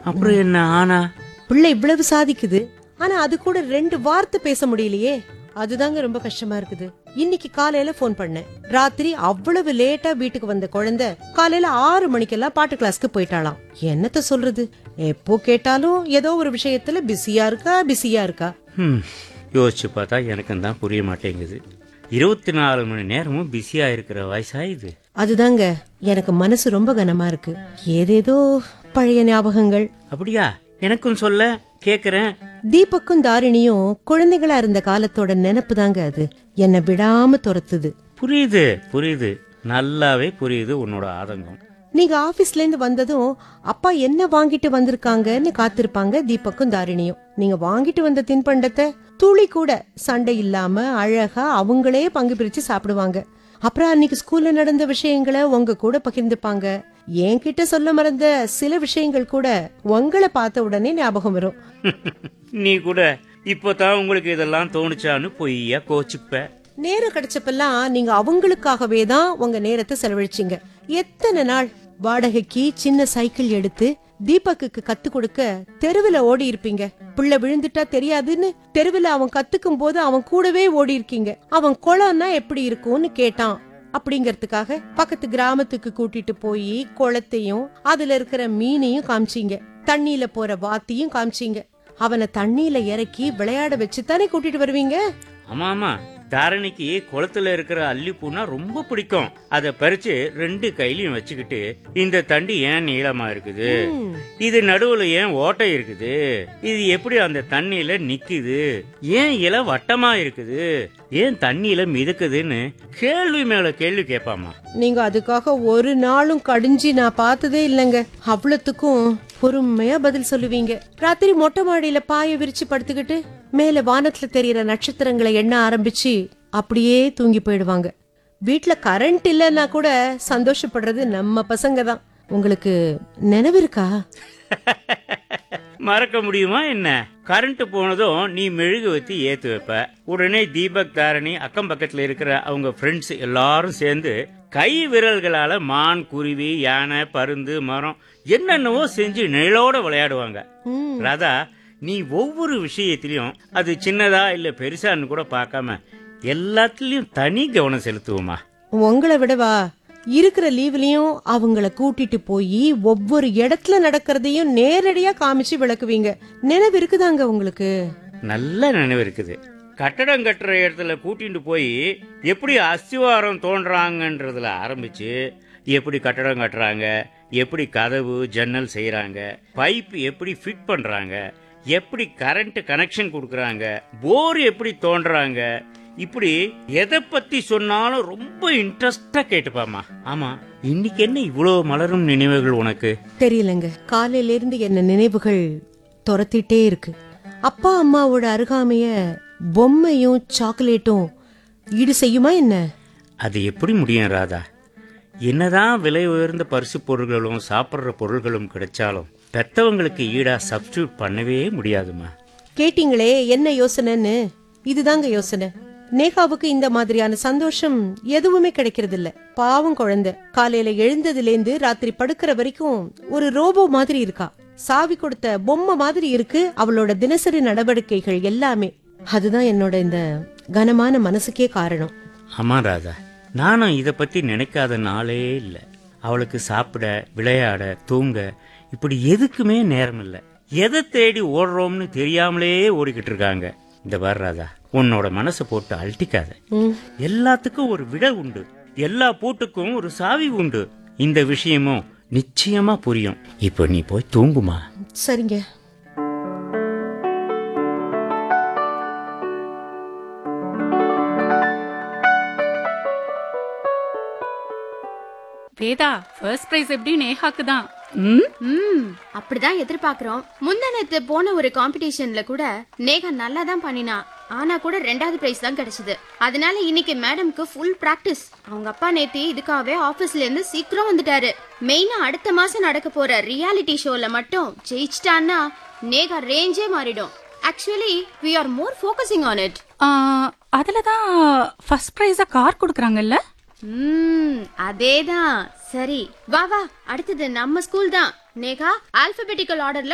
அப்புறம் என்ன ஆனா பிள்ளை இவ்வளவு சாதிக்குது ஆனா அது கூட ரெண்டு வார்த்தை பேச முடியலையே அதுதாங்க ரொம்ப கஷ்டமா இருக்குது இன்னைக்கு காலையில ஃபோன் பண்ணேன் ராத்திரி அவ்வளவு லேட்டா வீட்டுக்கு வந்த குழந்தை காலையில ஆறு மணிக்கெல்லாம் பாட்டு கிளாஸ்க்கு போயிட்டாளாம் என்னத்த சொல்றது எப்போ கேட்டாலும் ஏதோ ஒரு விஷயத்துல பிஸியா இருக்கா பிஸியா இருக்கா ஹம், யோசிச்சு பார்த்தா எனக்கும் தான் புரிய மாட்டேங்குது இருபத்தி நாலு மணி நேரமும் பிஸியா இருக்கிற வயசா இது அதுதாங்க எனக்கு மனசு ரொம்ப கனமா இருக்கு ஏதேதோ பழைய ஞாபகங்கள் அப்படியா எனக்கும் சொல்ல கேக்குறேன் தீபக்கும் தாரிணியும் குழந்தைகளா இருந்த காலத்தோட நினைப்பு தாங்க அது என்னை விடாம துரத்துது புரியுது புரியுது நல்லாவே புரியுது உன்னோட ஆதங்கம் நீங்க ஆபீஸ்ல இருந்து வந்ததும் அப்பா என்ன வாங்கிட்டு வந்திருக்காங்கன்னு காத்திருப்பாங்க தீபக்கும் தாரிணியும் நீங்க வாங்கிட்டு வந்த தின்பண்டத்தை துளி கூட சண்டை இல்லாம அழகா அவங்களே பங்கு பிரிச்சு சாப்பிடுவாங்க அப்புறம் அன்னைக்கு ஸ்கூல்ல நடந்த விஷயங்களை உங்க கூட பகிர்ந்துப்பாங்க என்கிட்ட சொல்ல மறந்த சில விஷயங்கள் கூட உங்களை பார்த்த உடனே ஞாபகம் வரும் நீ கூட இப்போதான் உங்களுக்கு இதெல்லாம் தோணுச்சான்னு பொய்யா கோச்சுப்ப நேரம் கிடைச்சப்பெல்லாம் நீங்க அவங்களுக்காகவே தான் உங்க நேரத்தை செலவழிச்சீங்க எத்தனை நாள் வாடகைக்கு சின்ன சைக்கிள் எடுத்து தீபக்குக்கு கத்து கொடுக்க தெருவுல ஓடி இருப்பீங்க பிள்ளை விழுந்துட்டா தெரியாதுன்னு தெருவுல அவன் கத்துக்கும் போது அவன் கூடவே ஓடி இருக்கீங்க அவன் குளம்னா எப்படி இருக்கும்னு கேட்டான் அப்படிங்கறதுக்காக பக்கத்து கிராமத்துக்கு கூட்டிட்டு போய் குளத்தையும் அதுல இருக்கிற மீனையும் காமிச்சீங்க தண்ணியில போற வாத்தியும் காமிச்சீங்க அவனை தண்ணியில இறக்கி விளையாட வச்சு தானே கூட்டிட்டு வருவீங்க ஆமா ஆமா தாரணிக்கு குளத்துல இருக்கிற அல்லிப்பூனா ரொம்ப பிடிக்கும் அதை பறிச்சு ரெண்டு கையிலயும் வச்சுக்கிட்டு இந்த தண்டி ஏன் நீளமா இருக்குது இது நடுவுல ஏன் ஓட்டை இருக்குது இது எப்படி அந்த தண்ணியில நிக்குது ஏன் இலை வட்டமா இருக்குது ஏன் தண்ணியில மிதக்குதுன்னு கேள்வி மேல கேள்வி கேட்பாமா நீங்க அதுக்காக ஒரு நாளும் கடிஞ்சு நான் பார்த்ததே இல்லைங்க அவ்வளத்துக்கும் பொறுமையா பதில் சொல்லுவீங்க ராத்திரி மொட்டை மாடியில பாய விரிச்சு படுத்துக்கிட்டு மேல வானத்துல தெரியற நட்சத்திரங்களை எண்ண ஆரம்பிச்சு அப்படியே தூங்கி போயிடுவாங்க வீட்ல கரண்ட் இல்லைன்னா கூட சந்தோஷப்படுறது நம்ம பசங்க தான் உங்களுக்கு நினைவு இருக்கா மறக்க முடியுமா என்ன கரண்ட் போனதும் நீ மெழுகு வச்சு ஏத்து வைப்ப உடனே தீபக் தாரணி அக்கம் பக்கத்துல இருக்கிற அவங்க ஃப்ரெண்ட்ஸ் எல்லாரும் சேர்ந்து கை விரல்களால மான் குருவி யானை பருந்து மரம் என்னென்னவோ செஞ்சு நிழலோட விளையாடுவாங்க ம். ராதா நீ ஒவ்வொரு விஷயத்திலையும் அது சின்னதா இல்ல பெருசான்னு கூட பார்க்காம எல்லாத்துலயும் தனி கவனம் செலுத்துவோமா உங்களை விடவா இருக்கிற லீவ்லயும் அவங்கள கூட்டிட்டு போய் ஒவ்வொரு இடத்துல நடக்கிறதையும் நேரடியா காமிச்சு விளக்குவீங்க நினைவு இருக்குதாங்க உங்களுக்கு நல்ல நினைவு இருக்குது கட்டடம் கட்டுற இடத்துல கூட்டிட்டு போய் எப்படி அஸ்திவாரம் தோன்றாங்கன்றதுல ஆரம்பிச்சு எப்படி கட்டடம் கட்டுறாங்க எப்படி கதவு ஜன்னல் செய்யறாங்க பைப் எப்படி ஃபிட் பண்றாங்க எப்படி கரண்ட் கனெக்ஷன் கொடுக்கறாங்க போர் எப்படி தோன்றாங்க இப்படி எதை பத்தி சொன்னாலும் ரொம்ப இன்ட்ரெஸ்டா கேட்டுப்பாமா ஆமா இன்னைக்கு என்ன இவ்வளவு மலரும் நினைவுகள் உனக்கு தெரியலங்க காலையில இருந்து என்ன நினைவுகள் துரத்திட்டே இருக்கு அப்பா அம்மாவோட அருகாமைய பொம்மையும் சாக்லேட்டும் ஈடு செய்யுமா என்ன அது எப்படி முடியும் ராதா என்னதான் விலை உயர்ந்த பரிசு பொருள்களும் சாப்பிட்ற பொருள்களும் கிடைச்சாலும் பெத்தவங்களுக்கு ஈடா சப்ஸ்டியூட் பண்ணவே முடியாதுமா கேட்டீங்களே என்ன யோசனைன்னு இதுதாங்க யோசனை நேகாவுக்கு இந்த மாதிரியான சந்தோஷம் எதுவுமே கிடைக்கிறது இல்ல பாவம் குழந்தை காலையில எழுந்ததுலேருந்து ராத்திரி படுக்கிற வரைக்கும் ஒரு ரோபோ மாதிரி இருக்கா சாவி கொடுத்த பொம்மை மாதிரி இருக்கு அவளோட தினசரி நடவடிக்கைகள் எல்லாமே அதுதான் என்னோட இந்த கனமான மனசுக்கே காரணம் ஆமா ராதா நானும் இத பத்தி நினைக்காத நாளே இல்ல அவளுக்கு சாப்பிட விளையாட தூங்க இப்படி எதுக்குமே நேரம் இல்ல எதை தேடி ஓடுறோம்னு தெரியாமலே ஓடிக்கிட்டு இருக்காங்க இந்த பார் ராதா உன்னோட மனசை போட்டு அழட்டிக்காத ம். எல்லாத்துக்கும் ஒரு விட உண்டு எல்லா பூட்டுக்கும் ஒரு சாவி உண்டு இந்த விஷயமும் நிச்சயமா புரியும் இப்போ நீ போய் தூங்குமா சரிங்க வேதா ஃபர்ஸ்ட் பிரைஸ் எப்படி நேஹாக்கு தான் ம் ம் அப்படிதான் எதிர்பார்க்கிறோம் முந்தானத்து போன ஒரு காம்படிஷன்ல கூட நேகா நல்லா தான் பண்ணினா ஆனா கூட ரெண்டாவது பிரைஸ் தான் கிடைச்சது அதனால இன்னைக்கு மேடம்க்கு ஃபுல் பிராக்டிஸ் அவங்க அப்பா நேத்தி இதுக்காகவே ஆபீஸ்ல இருந்து சீக்கிரம் வந்துட்டாரு மெயினா அடுத்த மாசம் நடக்க போற ரியாலிட்டி ஷோல மட்டும் ஜெயிச்சிட்டான்னா நேகா ரேஞ்சே மாறிடும் actually we are more focusing on it ஆ, அதுல தான் ஃபர்ஸ்ட் பிரைஸா கார் கொடுக்குறாங்கல்ல ம் அதேதான் சரி வா வா அடுத்தது நம்ம ஸ்கூல் தான் நேகா ஆல்பபெட்டிக்கல் ஆர்டர்ல